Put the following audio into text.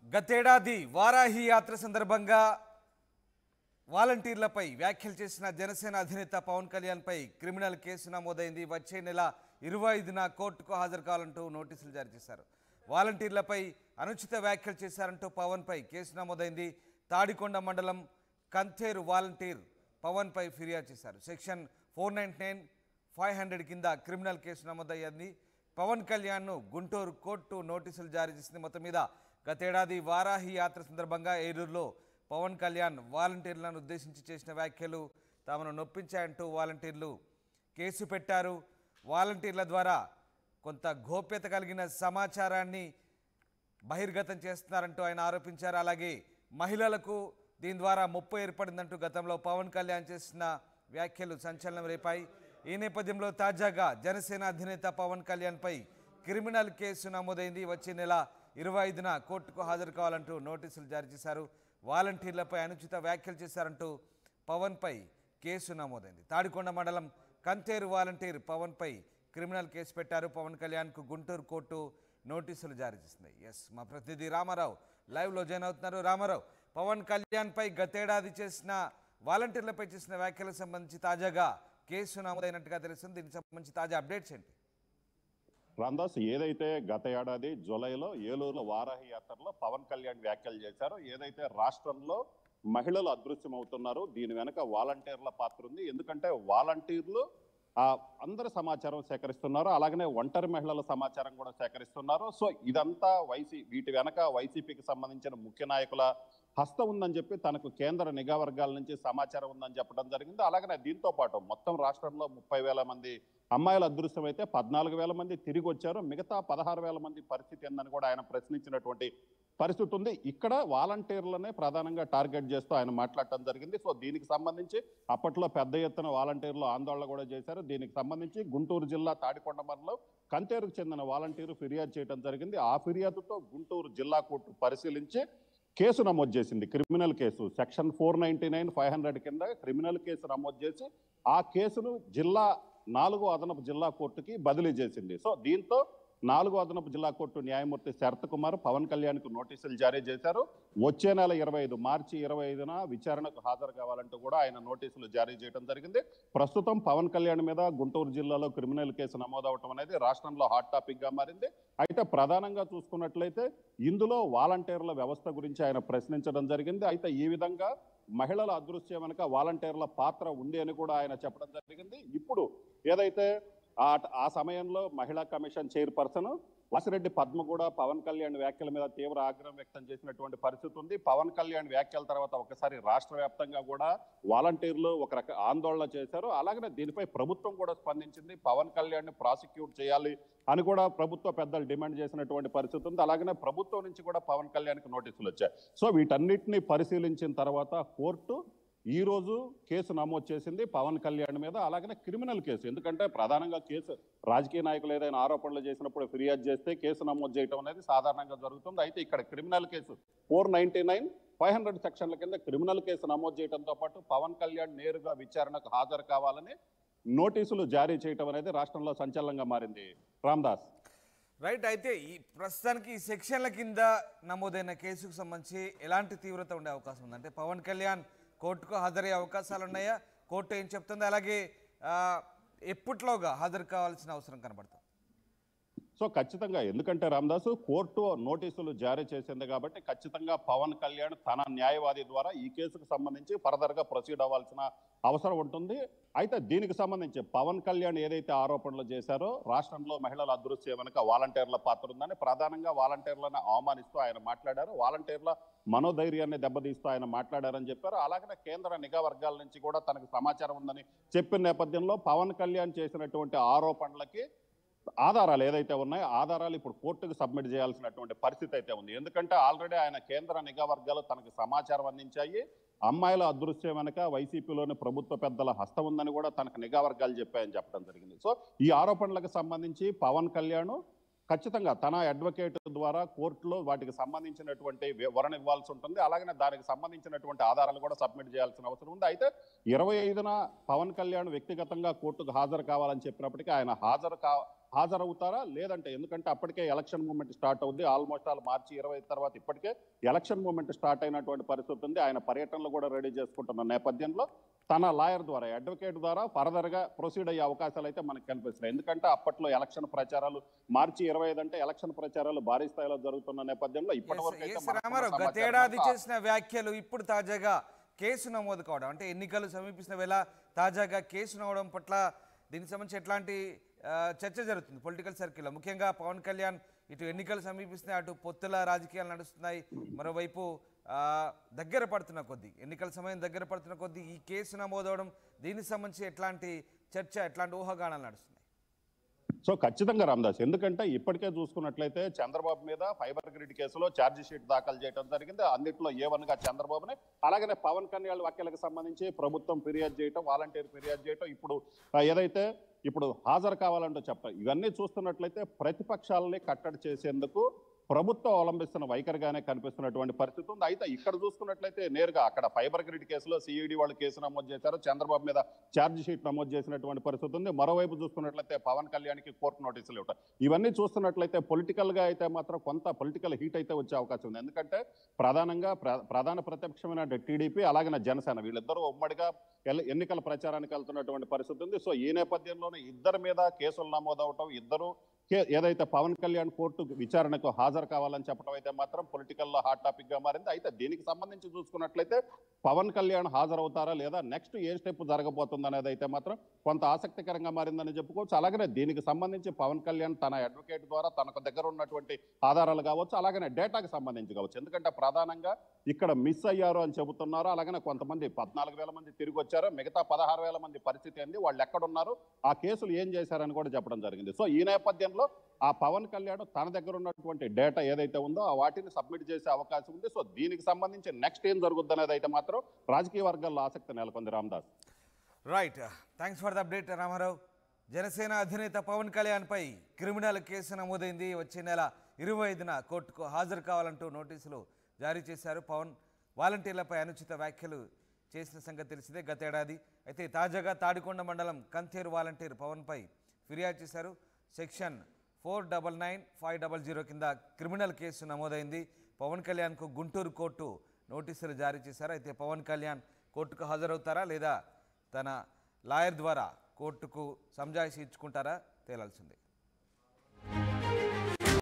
గతేడాది వారాహి యాత్ర సందర్భంగా వాలంటీర్లపై వ్యాఖ్యలు చేసిన జనసేన అధినేత పవన్ కళ్యాణ్పై క్రిమినల్ కేసు నమోదైంది వచ్చే నెల ఇరవై ఐదున కోర్టుకు హాజరు కావాలంటూ నోటీసులు జారీ చేశారు వాలంటీర్లపై అనుచిత వ్యాఖ్యలు చేశారంటూ పవన్పై కేసు నమోదైంది తాడికొండ మండలం కంథేరు వాలంటీర్ పవన్పై ఫిర్యాదు చేశారు section four ninety nine five hundred కింద క్రిమినల్ కేసు నమోదయ్యింది పవన్ కళ్యాణ్ను గుంటూరు కోర్టు నోటీసులు జారీ చేసింది మొత్తం మీద గతేడాది వారాహి యాత్ర సందర్భంగా ఏలూరులో పవన్ కళ్యాణ్ వాలంటీర్లను ఉద్దేశించి చేసిన వ్యాఖ్యలు తమను నొప్పించాయంటూ వాలంటీర్లు కేసు పెట్టారు వాలంటీర్ల ద్వారా కొంత గోప్యత కలిగిన సమాచారాన్ని బహిర్గతం చేస్తున్నారంటూ ఆయన ఆరోపించారు అలాగే మహిళలకు దీని ద్వారా ముప్పు ఏర్పడిందంటూ గతంలో పవన్ కళ్యాణ్ చేసిన వ్యాఖ్యలు సంచలనం రేపాయి ఈ నేపథ్యంలో తాజాగా జనసేన అధినేత పవన్ కళ్యాణ్పై క్రిమినల్ కేసు నమోదైంది వచ్చే నెల ఇరవై ఐదున కోర్టుకు హాజరు కావాలంటూ నోటీసులు జారీ చేశారు వాలంటీర్లపై అనుచిత వ్యాఖ్యలు చేశారంటూ పవన్పై కేసు నమోదైంది తాడికొండ మండలం కంతేరు వాలంటీర్ పవన్పై క్రిమినల్ కేసు పెట్టారు పవన్ కళ్యాణ్కు గుంటూరు కోర్టు నోటీసులు జారీ చేసింది ఎస్ మా ప్రతినిధి రామారావు లైవ్లో జాయిన్ అవుతున్నారు రామారావు పవన్ కళ్యాణ్పై గతేడాది చేసిన వాలంటీర్లపై చేసిన వ్యాఖ్యలకు సంబంధించి తాజాగా కేసు నమోదైనట్టుగా తెలుస్తుంది దీనికి సంబంధించి తాజా అప్డేట్స్ ఏంటి రామ్దాస్ ఏదైతే గత ఏడాది జూలైలో ఏలూరులో వారాహి యాత్రలో పవన్ కళ్యాణ్ వ్యాఖ్యలు చేశారో ఏదైతే రాష్ట్రంలో మహిళలు అదృశ్యం అవుతున్నారు దీని వెనక వాలంటీర్ల పాత్ర ఉంది ఎందుకంటే వాలంటీర్లు ఆ అందరి సమాచారం సేకరిస్తున్నారు అలాగనే ఒంటరి మహిళల సమాచారం కూడా సేకరిస్తున్నారు సో ఇదంతా వైసీ వీటి వెనక వైసీపీకి సంబంధించిన ముఖ్య నాయకుల హస్తం ఉందని చెప్పి తనకు కేంద్ర నిఘా వర్గాల నుంచి సమాచారం ఉందని చెప్పడం జరిగింది అలాగనే దీంతో పాటు మొత్తం రాష్ట్రంలో ముప్పై వేల మంది అమ్మాయిల అదృశ్యం అయితే పద్నాలుగు వేల మంది తిరిగి వచ్చారు మిగతా పదహారు వేల మంది పరిస్థితి ఏందని కూడా ఆయన ప్రశ్నించినటువంటి పరిస్థితి ఉంది ఇక్కడ వాలంటీర్లనే ప్రధానంగా టార్గెట్ చేస్తూ ఆయన మాట్లాడటం జరిగింది సో దీనికి సంబంధించి అప్పట్లో పెద్ద ఎత్తున వాలంటీర్లు ఆందోళన కూడా చేశారు దీనికి సంబంధించి గుంటూరు జిల్లా తాడికొండ మండలం కంతేరుకు చెందిన వాలంటీరు ఫిర్యాదు చేయడం జరిగింది ఆ ఫిర్యాదుతో గుంటూరు జిల్లా కోర్టు పరిశీలించి కేసు నమోదు చేసింది criminal case section four ninety nine five hundred కింద క్రిమినల్ కేసు నమోదు చేసి ఆ కేసును జిల్లా నాలుగో అదనపు జిల్లా కోర్టుకి బదిలీ చేసింది సో దీంతో నాలుగో అదనపు జిల్లా కోర్టు న్యాయమూర్తి శరత్ కుమార్ పవన్ కళ్యాణ్కు నోటీసులు జారీ చేశారు వచ్చే నెల ఇరవై ఐదు మార్చి ఇరవై ఐదున విచారణకు హాజరు కావాలంటూ కూడా ఆయన నోటీసులు జారీ చేయడం జరిగింది ప్రస్తుతం పవన్ కళ్యాణ్ మీద గుంటూరు జిల్లాలో క్రిమినల్ కేసు నమోదవటం అనేది రాష్ట్రంలో హాట్ టాపిక్ గా మారింది అయితే ప్రధానంగా చూసుకున్నట్లయితే ఇందులో వాలంటీర్ల వ్యవస్థ గురించి ఆయన ప్రశ్నించడం జరిగింది అయితే ఈ విధంగా మహిళల అదృశ్యం వెనుక వాలంటీర్ల పాత్ర ఉంది అని కూడా ఆయన చెప్పడం జరిగింది ఇప్పుడు ఏదైతే ఆ ఆ సమయంలో మహిళా కమిషన్ చైర్పర్సన్ వాసిరెడ్డి పద్మ కూడా పవన్ కళ్యాణ్ వ్యాఖ్యల మీద తీవ్ర ఆగ్రహం వ్యక్తం చేసినటువంటి పరిస్థితి ఉంది పవన్ కళ్యాణ్ వ్యాఖ్యల తర్వాత ఒకసారి రాష్ట్ర వ్యాప్తంగా కూడా వాలంటీర్లు ఒక రక ఆందోళన చేశారు అలాగనే దీనిపై ప్రభుత్వం కూడా స్పందించింది పవన్ కళ్యాణ్ ప్రాసిక్యూట్ చేయాలి అని కూడా ప్రభుత్వ పెద్దలు డిమాండ్ చేసినటువంటి పరిస్థితి ఉంది అలాగనే ప్రభుత్వం నుంచి కూడా పవన్ కళ్యాణ్కి నోటీసులు వచ్చాయి సో వీటన్నిటిని పరిశీలించిన తర్వాత కోర్టు ఈ రోజు కేసు నమోదు చేసింది పవన్ కళ్యాణ్ మీద అలాగనే క్రిమినల్ కేసు ఎందుకంటే ప్రధానంగా కేసు రాజకీయ నాయకులు ఏదైనా ఆరోపణలు చేసినప్పుడు ఫిర్యాదు చేస్తే కేసు నమోదు చేయడం అనేది సాధారణంగా జరుగుతుంది అయితే ఇక్కడ criminal case four ninety nine five hundred సెక్షన్ల కింద క్రిమినల్ కేసు నమోదు చేయడంతో పాటు పవన్ కళ్యాణ్ నేరుగా విచారణకు హాజరు కావాలని నోటీసులు జారీ చేయడం అనేది రాష్ట్రంలో సంచలనంగా మారింది రామ్దాస్ రైట్ అయితే ఈ ప్రస్తుతానికి ఈ సెక్షన్ల కింద నమోదైన కేసుకు సంబంధించి ఎలాంటి తీవ్రత ఉండే అవకాశం ఉంది అంటే పవన్ కళ్యాణ్ కోర్టుకు హాజరయ్యే అవకాశాలు ఉన్నాయా కోర్టు ఏం చెప్తుంది అలాగే ఆ, ఎప్పట్లోగా హాజరు కావాల్సిన అవసరం కనబడుతుంది సో ఖచ్చితంగా ఎందుకంటే రామదాసు కోర్టు నోటీసులు జారీ చేసింది కాబట్టి ఖచ్చితంగా పవన్ కళ్యాణ్ తన న్యాయవాది ద్వారా ఈ కేసుకు సంబంధించి ఫర్దర్ గా ప్రొసీడ్ అవ్వాల్సిన అవసరం ఉంటుంది అయితే దీనికి సంబంధించి పవన్ కళ్యాణ్ ఏదైతే ఆరోపణలు చేశారో రాష్ట్రంలో మహిళల అదృశ్యం వెనుక వాలంటీర్ల పాత్ర ఉందని ప్రధానంగా వాలంటీర్లను అవమానిస్తూ ఆయన మాట్లాడారు వాలంటీర్ల మనోధైర్యాన్ని దెబ్బతీస్తూ ఆయన మాట్లాడారని చెప్పారు అలాగనే కేంద్ర నిఘా వర్గాల నుంచి కూడా తనకు సమాచారం ఉందని చెప్పిన నేపథ్యంలో పవన్ కళ్యాణ్ చేసినటువంటి ఆరోపణలకి ఆధారాలు ఏదైతే ఉన్నాయో ఆధారాలు ఇప్పుడు కోర్టుకు సబ్మిట్ చేయాల్సినటువంటి పరిస్థితి అయితే ఉంది ఎందుకంటే ఆల్రెడీ ఆయన కేంద్ర నిఘా వర్గాలు తనకు సమాచారం అందించాయి అమ్మాయిల అదృశ్యం వెనక వైసీపీలోని ప్రభుత్వ పెద్దల హస్తం ఉందని కూడా తనకు నిఘా వర్గాలు చెప్పాయని చెప్పడం జరిగింది సో ఈ ఆరోపణలకు సంబంధించి పవన్ కళ్యాణ్ ఖచ్చితంగా తన అడ్వకేట్ ద్వారా కోర్టులో వాటికి సంబంధించినటువంటి వివరణ ఇవ్వాల్సి ఉంటుంది అలాగనే దానికి సంబంధించినటువంటి ఆధారాలు కూడా సబ్మిట్ చేయాల్సిన అవసరం ఉంది అయితే ఇరవై ఐదున పవన్ కళ్యాణ్ వ్యక్తిగతంగా కోర్టుకు హాజరు కావాలని చెప్పినప్పటికీ ఆయన హాజరు కా హాజరవుతారా లేదంటే ఎందుకంటే అప్పటికే ఎలక్షన్ మూమెంట్ స్టార్ట్ అవుద్ది ఆల్మోస్ట్ ఆల్ మార్చి ఇరవై తర్వాత ఇప్పటికే ఎలక్షన్ మూమెంట్ స్టార్ట్ అయినటువంటి పరిస్థితి ఉంది ఆయన పర్యటనలు కూడా రెడీ చేసుకుంటున్న నేపథ్యంలో తన లాయర్ ద్వారా అడ్వకేట్ ద్వారా ఫర్దర్ గా ప్రొసీడ్ అయ్యే అవకాశాలు అయితే మనకు కనిపిస్తున్నాయి ఎందుకంటే అప్పట్లో ఎలక్షన్ ప్రచారాలు మార్చి ఇరవై ఐదు అంటే ఎలక్షన్ ప్రచారాలు భారీ స్థాయిలో జరుగుతున్న నేపథ్యంలో ఇప్పటి వరకు అయితే ఎస్ మనకున్న రామారావు సమాచారం గతేడాది మేరకు చేసిన వ్యాఖ్యలు ఇప్పుడు తాజాగా కేసు నమోదు కావడం అంటే ఎన్నికలు సమీపిస్తున్న వేళ తాజాగా కేసు నమోదం పట్ల దీనికి సంబంధించి ఎట్లాంటి ఆ, చర్చ జరుగుతుంది పొలిటికల్ సర్కిల్లో ముఖ్యంగా పవన్ కళ్యాణ్ ఇటు ఎన్నికలు సమీపిస్తున్నాయి అటు పొత్తుల రాజకీయాలు నడుస్తున్నాయి మరోవైపు ఆ, దగ్గర పడుతున్న కొద్దీ ఎన్నికల సమయం దగ్గర పడుతున్న కొద్దీ ఈ కేసు నమోదవడం దీనికి సంబంధించి ఎట్లాంటి చర్చ ఎట్లాంటి ఊహాగానాలు నడుస్తున్నాయి సో ఖచ్చితంగా రామదాస్ ఎందుకంటే ఇప్పటికే చూసుకున్నట్లయితే చంద్రబాబు మీద ఫైబర్ గ్రిడ్ కేసులో ఛార్జ్ షీట్ దాఖలు చేయడం జరిగింది అందులో ఏ వన్ గా చంద్రబాబుని అలాగనే పవన్ కళ్యాణ్ వ్యాఖ్యలకు సంబంధించి ప్రభుత్వం ఫిర్యాదు చేయటం వాలంటీర్ ఫిర్యాదు చేయటం ఇప్పుడు ఆ, ఏదైతే ఇప్పుడు హాజరు కావాలంటూ చెప్ప ఇవన్నీ చూస్తున్నట్లయితే ప్రతిపక్షాలని కట్టడి చేసేందుకు ప్రభుత్వం అవలంబిస్తున్న వైఖరిగానే కనిపిస్తున్నటువంటి పరిస్థితి ఉంది అయితే ఇక్కడ చూసుకున్నట్లయితే నేరుగా అక్కడ ఫైబర్ గ్రిడ్ కేసులో సిఈడి వాళ్ళు కేసు నమోదు చేశారు చంద్రబాబు మీద ఛార్జ్ షీట్ నమోదు చేసినటువంటి పరిస్థితి ఉంది మరోవైపు చూసుకున్నట్లయితే పవన్ కళ్యాణ్కి కోర్టు నోటీసులు ఇవ్వటం ఇవన్నీ చూస్తున్నట్లయితే పొలిటికల్ గా అయితే మాత్రం కొంత పొలిటికల్ హీట్ అయితే వచ్చే అవకాశం ఉంది ఎందుకంటే ప్రధానంగా ప్ర- ప్రధాన ప్రతిపక్షమైన టీడీపీ అలాగే జనసేన వీళ్ళిద్దరూ ఉమ్మడిగా ఎల- ఎన్నికల ప్రచారానికి వెళ్తున్నటువంటి పరిస్థితి ఉంది సో ఈ నేపథ్యంలోనే ఇద్దరి మీద కేసులు నమోదవటం ఇద్దరు కే- ఏదైతే పవన్ కళ్యాణ్ కోర్టు విచారణకు హాజరు కావాలని చెప్పడం అయితే మాత్రం పొలిటికల్ లో హాట్ టాపిక్ గా మారింది అయితే దీనికి సంబంధించి చూసుకున్నట్లయితే పవన్ కళ్యాణ్ హాజరవుతారా లేదా నెక్స్ట్ ఏ స్టెప్ జరగబోతుంది అనేది అయితే మాత్రం కొంత ఆసక్తికరంగా మారిందని చెప్పుకోవచ్చు అలాగనే దీనికి సంబంధించి పవన్ కళ్యాణ్ తన అడ్వకేట్ ద్వారా తనకు దగ్గర ఉన్నటువంటి ఆధారాలు కావచ్చు అలాగనే డేటాకి సంబంధించి కావచ్చు ఎందుకంటే ప్రధానంగా ఇక్కడ మిస్ అయ్యారు అని చెబుతున్నారు అలాగనే కొంతమంది పద్నాలుగు వేల మంది తిరిగి వచ్చారు మిగతా పదహారు వేల మంది పరిస్థితి ఏంది వాళ్ళు ఎక్కడున్నారు ఆ కేసులు ఏం చేశారని కూడా చెప్పడం జరిగింది సో ఈ నేపథ్యంలో ఆ పవన్ కళ్యాణ్ తన దగ్గర ఉన్నటువంటి డేటా ఏదైతే ఉందో ఆ వాటిని సబ్మిట్ చేసే అవకాశం ఉంది సో దీనికి సంబంధించి నెక్స్ట్ ఏం జరుగుద్ది అనేది అయితే మాత్రం రాజకీయ వర్గాల్లో ఆసక్తి నెలకొంది Ramdas right thanks for the update Ramarao Janasena అధినేత పవన్ కళ్యాణ్పై క్రిమినల్ కేసు నమోదైంది వచ్చే నెల ఇరవై ఐదున కోర్టుకు హాజరు కావాలంటూ నోటీసులు జారీ చేశారు పవన్ వాలంటీర్లపై అనుచిత వ్యాఖ్యలు చేసిన సంగతి తెలిసిందే గతేడాది అయితే తాజాగా తాడికొండ మండలం కంతేరు వాలంటీర్ పవన్పై ఫిర్యాదు చేశారు section four double nine five double zero కింద క్రిమినల్ కేసు నమోదైంది పవన్ కళ్యాణ్కు గుంటూరు కోర్టు నోటీసులు జారీ చేశారు అయితే పవన్ కళ్యాణ్ కోర్టుకు హాజరవుతారా లేదా తన లాయర్ ద్వారా కోర్టుకు సంజాయిషి ఇచ్చుకుంటారా తేలాల్సిందే